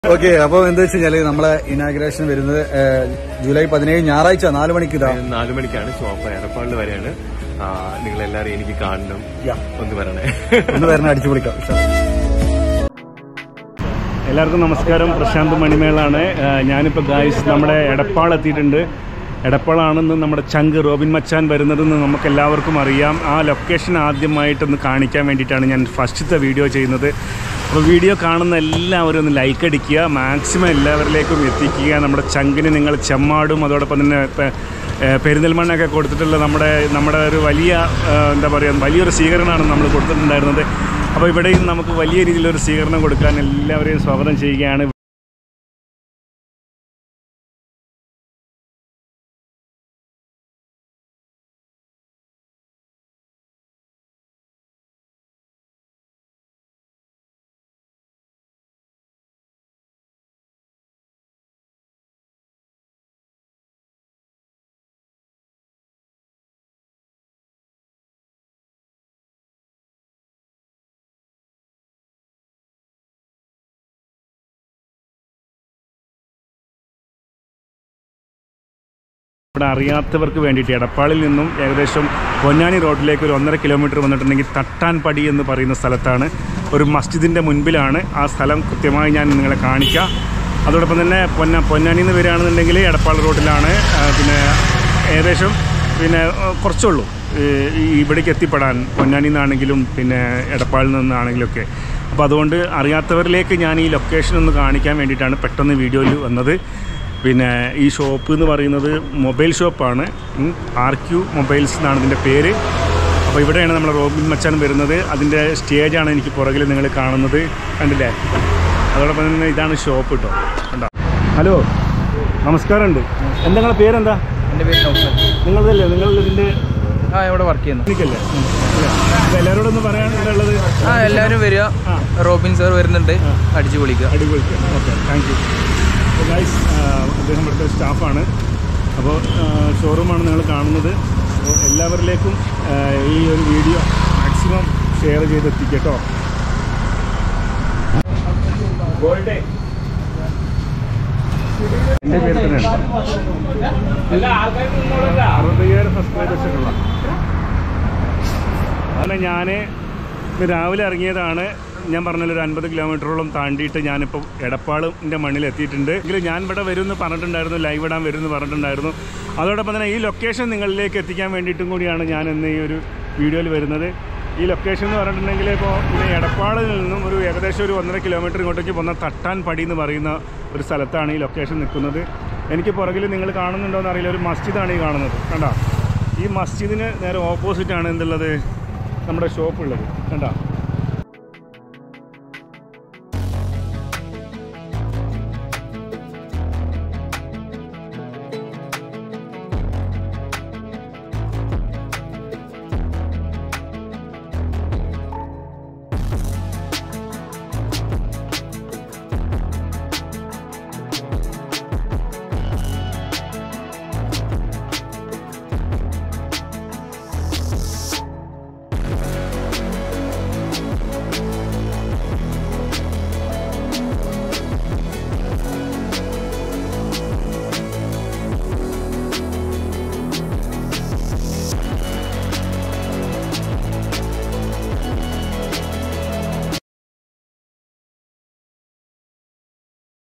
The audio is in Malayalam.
ഓക്കെ അപ്പൊ എന്താ വെച്ച് കഴിഞ്ഞാല് നമ്മളെ ഇനാഗ്രേഷൻ വരുന്നത് ഏഹ്, ജൂലൈ പതിനേഴ് ഞായറാഴ്ച നാല് മണിക്ക് ഇതാ നാലു മണിക്കാണ് ഷോപ്പ് എയർപോർട്ടിൽ വരെയാണ് നിങ്ങൾ എല്ലാവരും എനിക്ക് കാണണം Yeah. ഒന്ന് പറയണേ ഒന്ന് വരണം അടിച്ചു പൊളിക്കാം എല്ലാവർക്കും നമസ്കാരം പ്രശാന്ത് മണിമേളാണ് ഏഹ് ഞാനിപ്പോൾ ഗായ്സ് നമ്മുടെ എടപ്പാൾ എത്തിയിട്ടുണ്ട് എടപ്പാളാണെന്ന് നമ്മുടെ ചങ്ക് റോബിൻ മച്ചാൻ വരുന്നതെന്ന് നമുക്ക് എല്ലാവർക്കും അറിയാം ആ ലൊക്കേഷൻ ആദ്യമായിട്ടൊന്ന് കാണിക്കാൻ വേണ്ടിയിട്ടാണ് ഞാൻ ഫസ്റ്റത്തെ വീഡിയോ ചെയ്യുന്നത് അപ്പോൾ വീഡിയോ കാണുന്ന എല്ലാവരും ഒന്ന് ലൈക്ക് അടിക്കുക മാക്സിമം എല്ലാവരിലേക്കും എത്തിക്കുക നമ്മുടെ ചങ്കിന് നിങ്ങൾ ചെമ്മാടും അതോടൊപ്പം തന്നെ പെ- ഏഹ് പെരിന്തൽമണ്ണൊക്കെ കൊടുത്തിട്ടുള്ള നമ്മുടെ നമ്മുടെ ഒരു വലിയ ഏഹ് എന്താ പറയുക വലിയൊരു സ്വീകരണമാണ് നമ്മൾ കൊടുത്തിട്ടുണ്ടായിരുന്നത് അപ്പോൾ ഇവിടെയും നമുക്ക് വലിയ രീതിയിലൊരു സ്വീകരണം കൊടുക്കാൻ എല്ലാവരെയും സ്വാഗതം ചെയ്യുകയാണ് ഇവിടെ അറിയാത്തവർക്ക് വേണ്ടിയിട്ട് എടപ്പാളിൽ നിന്നും ഏകദേശം പൊന്നാനി റോഡിലേക്ക് ഒരു ഒന്നര കിലോമീറ്റർ വന്നിട്ടുണ്ടെങ്കിൽ തട്ടാൻപടി എന്ന് പറയുന്ന സ്ഥലത്താണ് ഒരു മസ്ജിദിൻ്റെ മുൻപിലാണ് ആ സ്ഥലം കൃത്യമായി ഞാൻ നിങ്ങളെ കാണിക്കാം അതോടൊപ്പം തന്നെ പൊന്ന പൊന്നാനിയിൽ നിന്ന് വരികയാണെന്നുണ്ടെങ്കിൽ എടപ്പാൾ റോഡിലാണ് ആ, പിന്നെ ഏകദേശം പിന്നെ ആ, കുറച്ചുള്ളൂ ഈ ഈ ഇവിടേക്ക് എത്തിപ്പെടാൻ പൊന്നാനിയിൽ നിന്നാണെങ്കിലും പിന്നെ എടപ്പാളിൽ നിന്നാണെങ്കിലൊക്കെ അപ്പോൾ അതുകൊണ്ട് അറിയാത്തവരിലേക്ക് ഞാൻ ഈ ലൊക്കേഷൻ ഒന്ന് കാണിക്കാൻ വേണ്ടിയിട്ടാണ് പെട്ടെന്ന് വീഡിയോയിൽ വന്നത് പിന്നെ ഈ ഷോപ്പ് എന്ന് പറയുന്നത് മൊബൈൽ ഷോപ്പാണ് ആർ ക്യു മൊബൈൽസ് എന്നാണ് ഇതിൻ്റെ പേര് അപ്പോൾ ഇവിടെയാണ് നമ്മുടെ റോബിൻ മച്ചാൻ വരുന്നത് അതിൻ്റെ സ്റ്റേജാണ് എനിക്ക് പുറകിൽ നിങ്ങൾ കാണുന്നത് കണ്ടില്ലേ അതോടൊപ്പം തന്നെ ഇതാണ് ഷോപ്പ് കേട്ടോ കണ്ടോ ഹലോ നമസ്കാരമുണ്ട് എന്താ നിങ്ങളുടെ പേരെന്താ എൻ്റെ പേര് നൗഫൽ നിങ്ങളതല്ലേ നിങ്ങൾ ഇതിൻ്റെ ആ ഇവിടെ വർക്ക് ചെയ്യുന്നു എനിക്കല്ലേ അപ്പോൾ എല്ലാവരോടും ഒന്ന് പറയാനുള്ളത് ആ എല്ലാവരും വരിക ആ. റോബിൻ സാർ വരുന്നുണ്ട് അടിച്ചു പൊളിക്കുക അടിപൊളി ഓക്കെ താങ്ക് യു അപ്പോൾ ഗൈസ് അദ്ദേഹം ഇവിടുത്തെ സ്റ്റാഫാണ് അപ്പോൾ ഷോറൂമാണ് നിങ്ങൾ കാണുന്നത് അപ്പോൾ എല്ലാവരിലേക്കും ആ, ഈ ഒരു വീഡിയോ മാക്സിമം ഷെയർ ചെയ്തെത്തിക്കുക കേട്ടോ എൻ്റെ പേര് തന്നെയാണ് അറുപത്തയ്യായിരം സബ്സ്ക്രൈബേഴ്സ് ഒക്കെ ഉള്ള അങ്ങനെ ഞാൻ ഇന്ന് രാവിലെ ഇറങ്ങിയതാണ് ഞാൻ പറഞ്ഞല്ലോ ഒരു അൻപത് കിലോമീറ്ററോളം താണ്ടിയിട്ട് ഞാനിപ്പോൾ എടപ്പാളിൻ്റെ മണ്ണിൽ എത്തിയിട്ടുണ്ട് എങ്കിലും ഞാൻ ഇവിടെ വരുമെന്ന് പറഞ്ഞിട്ടുണ്ടായിരുന്നു ലൈവ് ഇടാൻ വരുമെന്ന് പറഞ്ഞിട്ടുണ്ടായിരുന്നു അതോടൊപ്പം തന്നെ ഈ ലൊക്കേഷൻ നിങ്ങളിലേക്ക് എത്തിക്കാൻ വേണ്ടിയിട്ടും കൂടിയാണ് ഞാൻ ഇന്ന് ഈ ഒരു വീഡിയോയിൽ വരുന്നത് ഈ ലൊക്കേഷൻ എന്ന് പറഞ്ഞിട്ടുണ്ടെങ്കിൽ ഇപ്പോൾ പിന്നെ എടപ്പാളിൽ നിന്നും ഒരു ഏകദേശം ഒരു ഒന്നര കിലോമീറ്റർ ഇങ്ങോട്ടേക്ക് പോകുന്ന തട്ടാൻ പടി എന്ന് പറയുന്ന ഒരു സ്ഥലത്താണ് ഈ ലൊക്കേഷൻ നിൽക്കുന്നത് എനിക്ക് പുറകിൽ നിങ്ങൾ കാണുന്നുണ്ടോ എന്ന് അറിയില്ല ഒരു മസ്ജിദാണ് ഈ കാണുന്നത് കണ്ടോ ഈ മസ്ജിദിന് നേരെ ഓപ്പോസിറ്റാണ് എന്തുള്ളത് നമ്മുടെ ഷോപ്പ് ഉള്ളത് കണ്ടോ